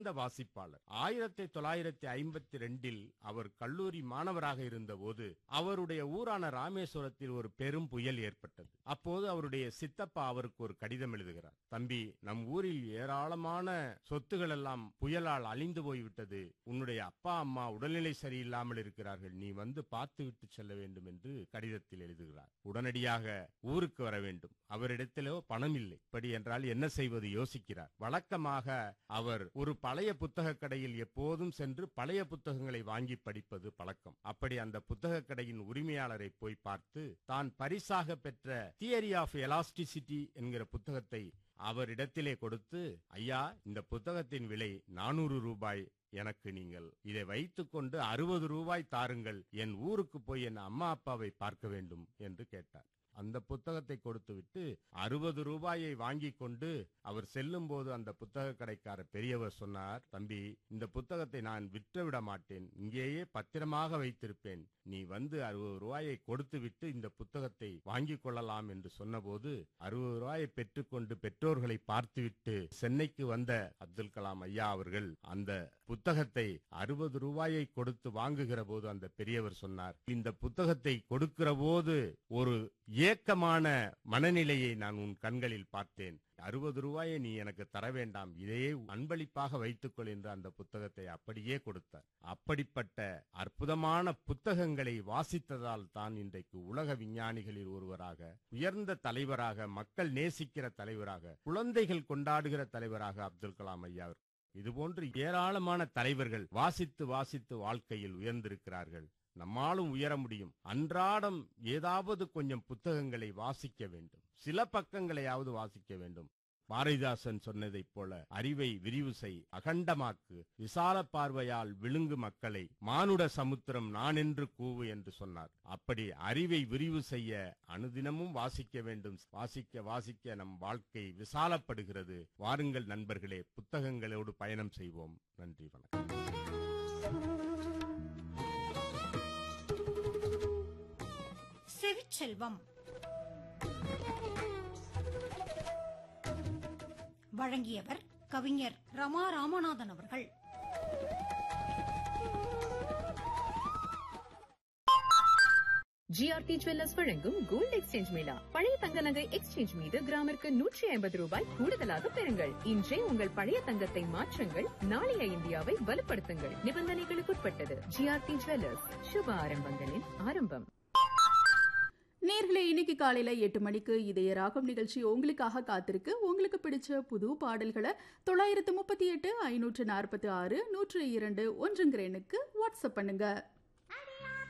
சிறந்த வாசிப்பாளர் ஆயிரத்தி தொள்ளாயிரத்தி ஐம்பத்தி ரெண்டில் அவர் கல்லூரி மாணவராக இருந்தபோது அவருடைய ஊரான ராமேஸ்வரத்தில் ஒரு பெரும் புயல் ஏற்பட்டது அப்போது அவருடைய சித்தப்பா அவருக்கு ஒரு கடிதம் எழுதுகிறார் தம்பி நம் ஊரில் ஏராளமான சொத்துகள் எல்லாம் புயலால் அழிந்து போய்விட்டது உன்னுடைய அப்பா அம்மா உடல்நிலை சரியில்லாமல் இருக்கிறார்கள் நீ வந்து பார்த்து விட்டு செல்ல வேண்டும் என்று கடிதத்தில் எழுதுகிறார் உடனடியாக ஊருக்கு வர வேண்டும் அவரிடத்திலோ பணம் இல்லை இப்படி என்றால் என்ன செய்வது யோசிக்கிறார் வழக்கமாக அவர் ஒரு பழைய புத்தக கடையில் எப்போதும் சென்று பழைய புத்தகங்களை வாங்கி படிப்பது பழக்கம் அப்படி அந்த புத்தக கடையின் உரிமையாளரை போய் பார்த்து தான் பரிசாக பெற்ற தியரி ஆஃப் எலாஸ்டிசிட்டி என்கிற புத்தகத்தை அவரிடத்திலே கொடுத்து ஐயா இந்த புத்தகத்தின் விலை நானூறு ரூபாய் எனக்கு நீங்கள் இதை வைத்துக்கொண்டு அறுபது ரூபாய் தாருங்கள் என் ஊருக்கு போய் என் அம்மா அப்பாவை பார்க்க வேண்டும் என்று கேட்டார் அந்த புத்தகத்தை கொடுத்துவிட்டு அறுபது ரூபாயை வாங்கிக் கொண்டு அவர் செல்லும் போது அந்த புத்தக கடைக்கார பெரியவர் சொன்னார் தம்பி இந்த புத்தகத்தை நான் விற்றுவிட மாட்டேன் இங்கேயே பத்திரமாக வைத்திருப்பேன் நீ வந்து அறுபது ரூபாயை கொடுத்து விட்டு இந்த புத்தகத்தை வாங்கிக் கொள்ளலாம் என்று சொன்னபோது அறுபது ரூபாயை பெற்றுக்கொண்டு பெற்றோர்களை பார்த்துவிட்டு சென்னைக்கு வந்த அப்துல் கலாம் ஐயா அவர்கள் அந்த புத்தகத்தை அறுபது ரூபாயை கொடுத்து வாங்குகிற போது அந்த பெரியவர் சொன்னார் இந்த புத்தகத்தை கொடுக்கிற போது ஒரு ஏக்கமான மனநிலையை நான் உன் கண்களில் பார்த்தேன் அறுபது ரூபாயை நீ எனக்கு தர வேண்டாம் இதையே அன்பளிப்பாக வைத்துக்கொள் என்று அந்த புத்தகத்தை அப்படியே கொடுத்தார் அப்படிப்பட்ட அற்புதமான புத்தகங்களை வாசித்ததால் தான் இன்றைக்கு உலக விஞ்ஞானிகளில் ஒருவராக உயர்ந்த தலைவராக மக்கள் நேசிக்கிற தலைவராக குழந்தைகள் கொண்டாடுகிற தலைவராக அப்துல் கலாம் ஐயா அவர். இதுபோன்று ஏராளமான தலைவர்கள் வாசித்து வாசித்து வாழ்க்கையில் உயர்ந்திருக்கிறார்கள் நம்மாலும் உயர முடியும் அன்றாடம் ஏதாவது கொஞ்சம் புத்தகங்களை வாசிக்க வேண்டும் சில பக்கங்களையாவது வாசிக்க வேண்டும் பாரதிதாசன் சொன்னதைப் போல அறிவை விரிவு செய் அகண்டமாக்கு விசால பார்வையால் விழுங்கு மக்களை மானுட சமுத்திரம் நான் என்று கூவு என்று சொன்னார் அப்படி அறிவை விரிவு செய்ய அனுதினமும் வாசிக்க வேண்டும் வாசிக்க வாசிக்க நம் வாழ்க்கை விசாலப்படுகிறது வாருங்கள் நண்பர்களே புத்தகங்களோடு பயணம் செய்வோம் நன்றி வணக்கம் செவிச்செல்வம் வழங்கியவர் கவிஞர் ரமா ராமநாதன் அவர்கள் ஜிஆர்டி ஜுவல்லர்ஸ் வழங்கும் கோல்ட் எக்ஸ்சேஞ்ச் மேளா பழைய தங்க நகை எக்ஸ்சேஞ்ச் மீது கிராமிற்கு நூற்றி ஐம்பது ரூபாய் கூடுதலாக பெறுங்கள் இன்றே உங்கள் பழைய தங்கத்தை மாற்றுங்கள் நாளைய இந்தியாவை வலுப்படுத்துங்கள் நிபந்தனைகளுக்குட்பட்டது ஜிஆர்டி ஜுவல்லர்ஸ் சுப ஆரம்பங்களின் ஆரம்பம் நேர்களே இன்னைக்கு காலையில எட்டு மணிக்கு இதய ராகம் நிகழ்ச்சி உங்களுக்காக காத்திருக்கு உங்களுக்கு பிடிச்ச புது பாடல்களை தொள்ளாயிரத்து முப்பத்தி எட்டு ஐநூற்று நாற்பத்தி ஆறு நூற்று இரண்டு ஒன்றுங்கிற எண்ணுக்கு வாட்ஸ்அப் பண்ணுங்க